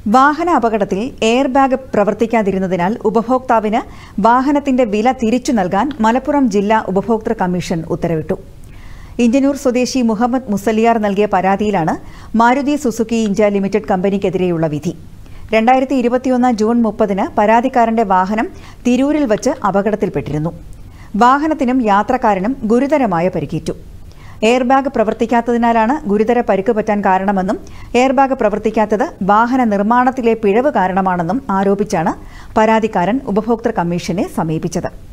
വാഹന അപകടത്തിൽ air bag പ്രവർത്തിക്കാതിരുന്നതിനാൽ ഉപഭോക്താവിന് വാഹനത്തിന്റെ വില തിരിച്ചു നൽകാൻ മലപ്പുറം ജില്ലാ ഉപഭോക്തൃ കമ്മീഷൻ ഉത്തരവിട്ടു ഇഞ്ചനൂർ സ്വദേശി മുഹമ്മദ് മുസലിയാർ നൽകിയ പരാതിയിലാണ് മാരുതി സുസുക്കി ഇന്ത്യ ലിമിറ്റഡ് കമ്പനിക്കെതിരെയുള്ള വിധി രണ്ടായിരത്തി ഇരുപത്തിയൊന്ന് ജൂൺ മുപ്പതിന് പരാതിക്കാരന്റെ വാഹനം തിരൂരിൽ വച്ച് അപകടത്തിൽപ്പെട്ടിരുന്നു വാഹനത്തിനും യാത്രക്കാരനും ഗുരുതരമായ പരിക്കേറ്റു എയർബാഗ് പ്രവർത്തിക്കാത്തതിനാലാണ് ഗുരുതര പരിക്ക് പറ്റാൻ കാരണമെന്നും എയർബാഗ് പ്രവർത്തിക്കാത്തത് വാഹന നിർമ്മാണത്തിലെ പിഴവ് കാരണമാണെന്നും ആരോപിച്ചാണ് പരാതിക്കാരൻ ഉപഭോക്തൃ കമ്മീഷനെ സമീപിച്ചത്